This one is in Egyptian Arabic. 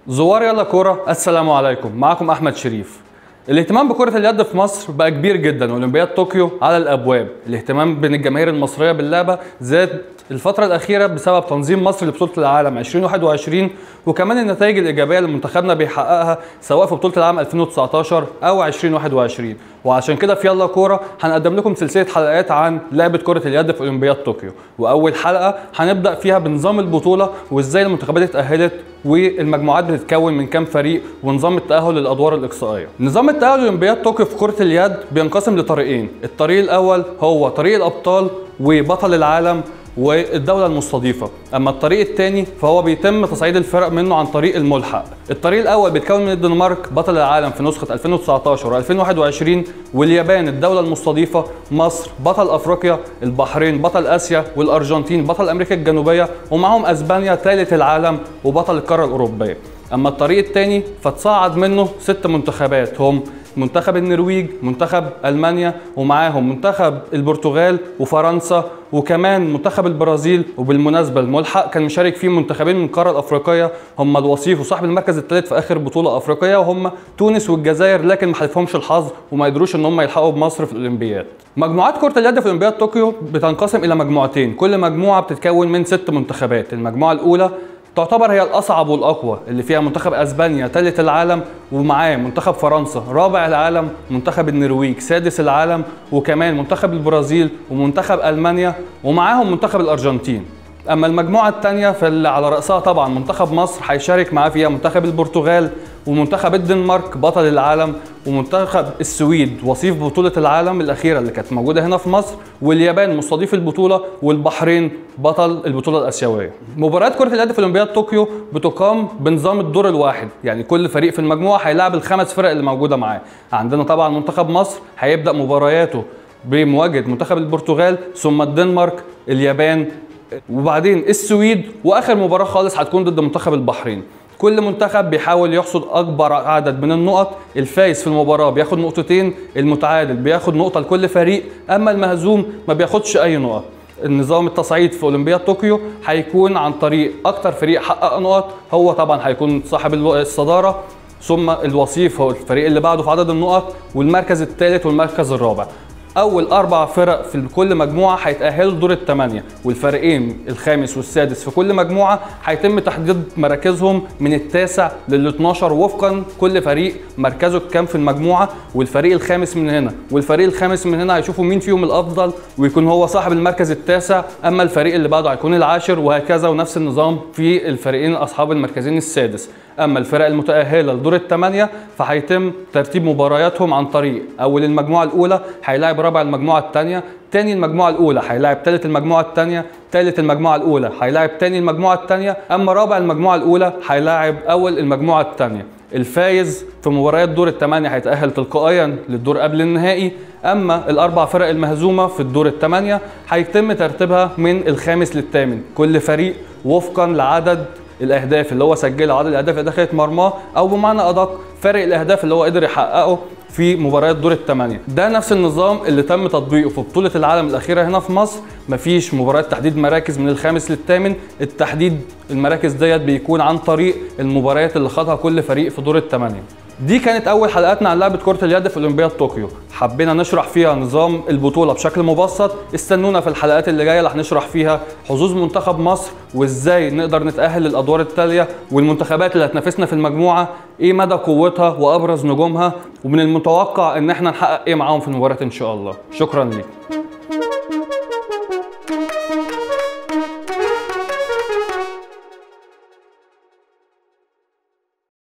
زوار يلا كورة السلام عليكم معكم أحمد شريف الاهتمام بكرة اليد في مصر بقى كبير جدا واولمبياد طوكيو على الابواب، الاهتمام بين الجماهير المصرية باللعبة زاد الفترة الأخيرة بسبب تنظيم مصر لبطولة العالم 2021 وكمان النتائج الإيجابية اللي منتخبنا بيحققها سواء في بطولة العالم 2019 أو 2021 وعشان كده في يلا كورة هنقدم لكم سلسلة حلقات عن لعبة كرة اليد في أولمبياد طوكيو وأول حلقة هنبدأ فيها بنظام البطولة وإزاي المنتخبات اتأهلت والمجموعات بتتكون من كام فريق ونظام التأهل للأدوار الإقصائية. نظام التأهل لأولمبياد طوكيو في كرة اليد بينقسم لطريقين، الطريق الأول هو طريق الأبطال وبطل العالم والدولة المستضيفة أما الطريق الثاني فهو بيتم تصعيد الفرق منه عن طريق الملحق الطريق الأول بيتكون من الدنمارك بطل العالم في نسخة 2019 و2021 واليابان الدولة المستضيفة مصر بطل أفريقيا البحرين بطل آسيا والأرجنتين بطل أمريكا الجنوبية ومعهم أسبانيا ثالث العالم وبطل القارة الأوروبية أما الطريق الثاني فتصعد منه ست منتخبات هم منتخب النرويج منتخب المانيا ومعاهم منتخب البرتغال وفرنسا وكمان منتخب البرازيل وبالمناسبه الملحق كان مشارك فيه منتخبين من القاره الافريقيه هم الوصيف وصاحب المركز الثالث في اخر بطوله افريقيه وهم تونس والجزائر لكن ما حالفهمش الحظ وما قدروش ان هم يلحقوا بمصر في الاولمبياد مجموعات كره اليد في اولمبياد طوكيو بتنقسم الى مجموعتين كل مجموعه بتتكون من ست منتخبات المجموعه الاولى تعتبر هي الاصعب والاقوى اللي فيها منتخب اسبانيا ثالث العالم ومعاه منتخب فرنسا رابع العالم منتخب النرويج سادس العالم وكمان منتخب البرازيل ومنتخب المانيا ومعاهم منتخب الارجنتين اما المجموعه الثانيه فاللي على راسها طبعا منتخب مصر هيشارك معاه فيها منتخب البرتغال ومنتخب الدنمارك بطل العالم ومنتخب السويد وصيف بطولة العالم الأخيرة اللي كانت موجودة هنا في مصر واليابان مستضيف البطولة والبحرين بطل البطولة الآسيوية. مباريات كرة اليد في أولمبياد طوكيو بتقام بنظام الدور الواحد، يعني كل فريق في المجموعة هيلاعب الخمس فرق اللي موجودة معاه. عندنا طبعا منتخب مصر هيبدأ مبارياته بمواجهة منتخب البرتغال ثم الدنمارك اليابان وبعدين السويد واخر مباراه خالص هتكون ضد منتخب البحرين كل منتخب بيحاول يحصد اكبر عدد من النقط الفايز في المباراه بياخد نقطتين المتعادل بياخد نقطه لكل فريق اما المهزوم ما بياخدش اي نقط النظام التصعيد في اولمبياد طوكيو هيكون عن طريق اكتر فريق حقق نقط هو طبعا هيكون صاحب الصداره ثم الوصيف هو الفريق اللي بعده في عدد النقط والمركز الثالث والمركز الرابع اول اربع فرق في كل مجموعه هيتاهلوا لدور الثمانيه والفريقين الخامس والسادس في كل مجموعه هيتم تحديد مراكزهم من التاسع لل 12 وفقا كل فريق مركزه كام في المجموعه والفريق الخامس من هنا والفريق الخامس من هنا هيشوفوا مين فيهم الافضل ويكون هو صاحب المركز التاسع اما الفريق اللي بعده هيكون العاشر وهكذا ونفس النظام في الفريقين اصحاب المركزين السادس اما الفرق المتاهله لدور الثمانيه فهيتم ترتيب مبارياتهم عن طريق اول المجموعه الاولى هيلاعب رابع المجموعه الثانيه تاني المجموعه الاولى هيلاعب ثالث المجموعه الثانيه ثالث المجموعه الاولى هيلاعب تاني المجموعه الثانيه اما رابع المجموعه الاولى هيلاعب اول المجموعه الثانيه الفايز في مباريات دور الثمانية هيتأهل تلقائيا للدور قبل النهائي أما الأربع فرق المهزومة في الدور الثمانية هيتم ترتيبها من الخامس للثامن كل فريق وفقا لعدد الاهداف اللي هو سجلها عدد الاهداف اللي دخلت مرماه او بمعنى ادق فرق الاهداف اللي هو قدر يحققه في مباريات دور الثمانيه ده نفس النظام اللي تم تطبيقه في بطوله العالم الاخيره هنا في مصر مفيش مباريات تحديد مراكز من الخامس للثامن التحديد المراكز ديت بيكون عن طريق المباريات اللي خاضها كل فريق في دور الثمانيه دي كانت اول حلقاتنا عن لعبه كره اليد في اولمبياد طوكيو حبينا نشرح فيها نظام البطوله بشكل مبسط استنونا في الحلقات اللي جايه اللي هنشرح فيها حظوظ منتخب مصر وازاي نقدر نتاهل للادوار التاليه والمنتخبات اللي هتنافسنا في المجموعه ايه مدى قوتها وابرز نجومها ومن المتوقع ان احنا نحقق ايه معاهم في المباراه ان شاء الله شكرا ليك